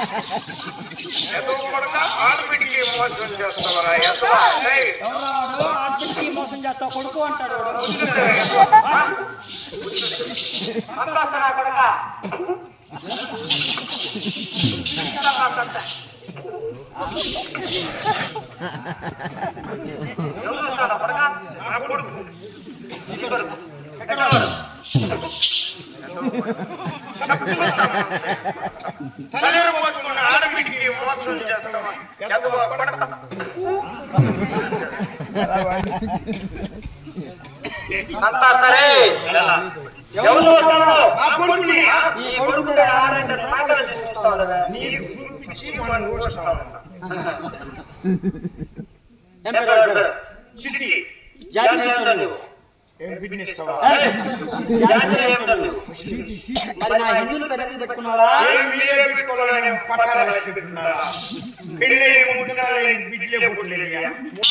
ఎంతో కొడక ఆడబిడ్డకి మోసం చేస్తావరా ఎంతవా ఏయ్, ఎవరా వాడు ఆడపిల్లకి మోసం చేస్తావు కొడుకు అంటాడు వాడు అందాకరా కొడక ఎవరు చూస్తారా కొడక? నా కొడుకు. నీ కొడుకు. ఎక్కడ వాడు? తల్లిని పట్టుకున్న ఆడబిడ్డకి మోసం చేస్తావా ఎంతవా కొడక అంతా సరే ఎవరు చూస్తారో ఆ కొడుకుని ఈ కొడుకు మీద ఆరంటే మాటలు చూస్తావు కదా నీకు చూపించి మనం చూస్తాం ఏం పేరు వాడి పేరు? సిద్ధి జాతి ఏమిటో నువ్వు? ఏం బిడ్నిస్తావా జాతి ఏమిటో నువ్వు? మరి నా హిందువుల పేరు ఎందుకు పెట్టుకున్నారా ఏం మీరే పెట్టుకోవాలని పట్టాలు రాసి పెట్టున్నారా పెళ్ళి ముట్టుకున్నారని బిడ్డలే పుట్టలేదయ్యా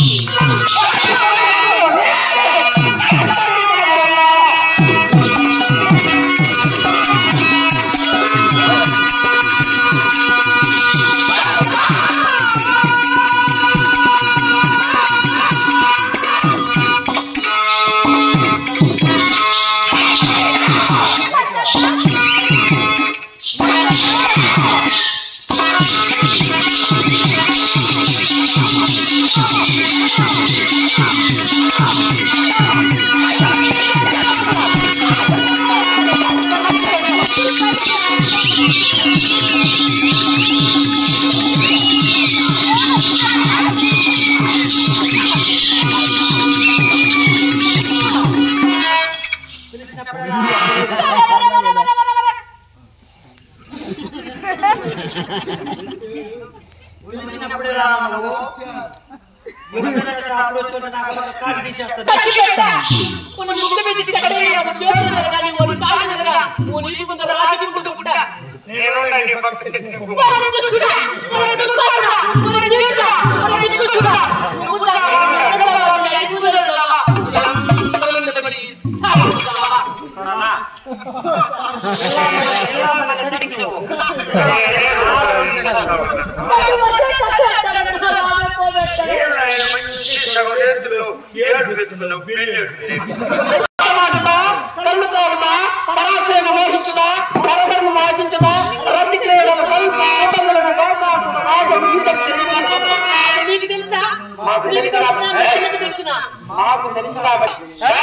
పిలిచినప్పుడే రా నువ్వు ముగ్గురు దగ్గర అప్పుడు వస్తుంటే నాకు ఒక కార్డు తీసేస్తుంది ఉన్న ముగ్గు మీద కట్టే ఒక చేతులు కానీ ఓ కాళ్ళు దగ్గర ఓ నీటి ముందర రాజుకుంటూ కూడా నేను నీ భక్తి చెట్టుకు వరదుస్తుడా వరదుస్తుడా వరదుస్తుడా వరదుస్తుడా ముద్దా ముద్దా ముద్దా అందరం సాగుతా ఎలా మన కడికి నువ్వు? మరి వచ్చే కసే రామే పోబెట్టలే ఏడు వ్యక్తులు బిల్లు కళ్ళు కావుదా పరాశ్రమ మోహించుదా పరసము మాటించుదా రతిక్రియలను కల్ప ఆటలను గోపాటుడు రాజ మీకు తెలుసా మీకు తెలుసునా మీకు తెలుసునా మాకు తెలుసు కాబట్టి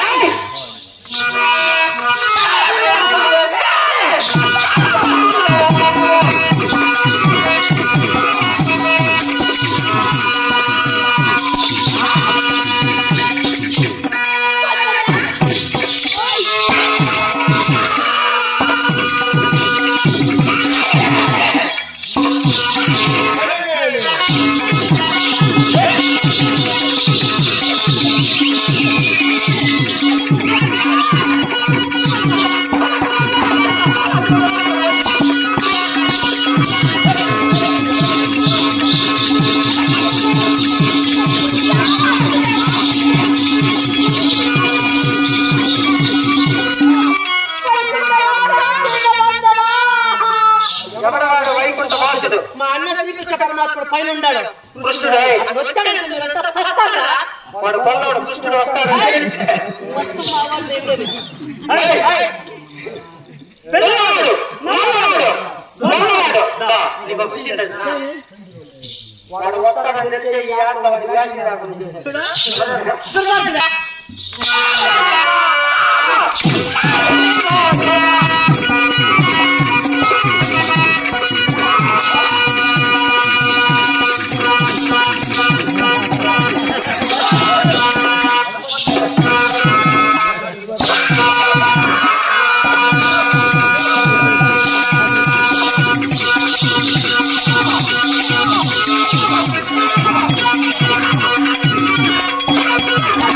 ఎవడవాడు వైకుంఠ వాసుడు మా అన్న శ్రీకృష్ణ పరమాత్ముడు పైన ఉన్నాడు కృష్ణుడే ఆయన వచ్చాడంటే మీరంతా సస్తారా వాడు కొల్లవాడు కృష్ణుడు వస్తాడు మొత్తం మా వాళ్ళు ఏం లేదు ఏయ్, ఏయ్. పిల్లవాడు, మనవాడు, మనవాడు. దా, నీకు ఒక విషయం తెలుసా? వాడు వస్తాడని తెలిస్తే ఈ ఆత్మ వాడి వ్యాధి రాకుండా చేస్తాడు. దుర్మార్గుడా.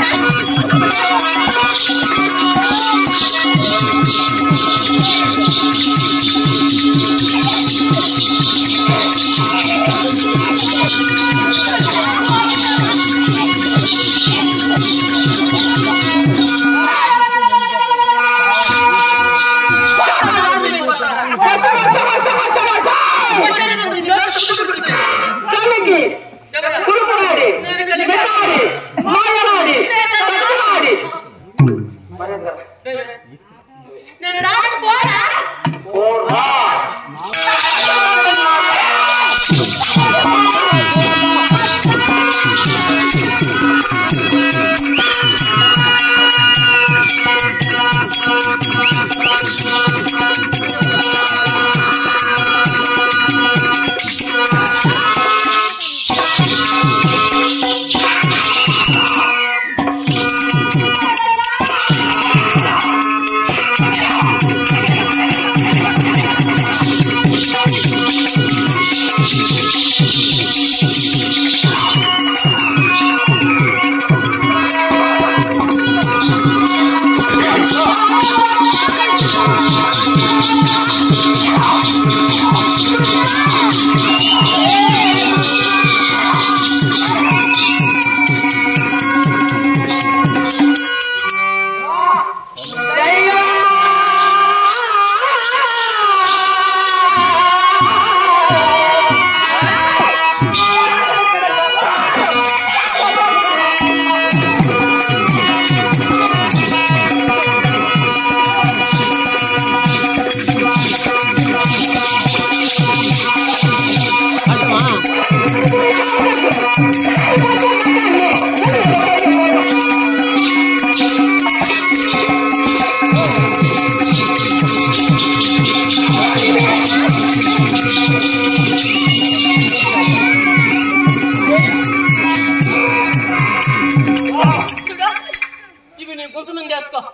ఆ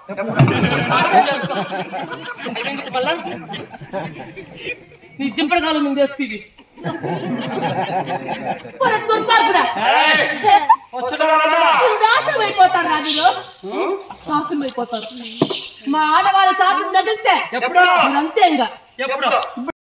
అర్థం చేసుకో. అయిపోయింది మళ్ళా నీ దింపడ కాలం నువ్వు చేసుకుంది దుర్మార్గుడా వస్తున్నావా నువ్వు నాశనం అయిపోతాడు రా మీరు నాశనం అయిపోతారు మా ఆడవాళ్ళ సాపం తగిలితే ఎప్పుడు మీరంతే ఇంకా ఎప్పుడు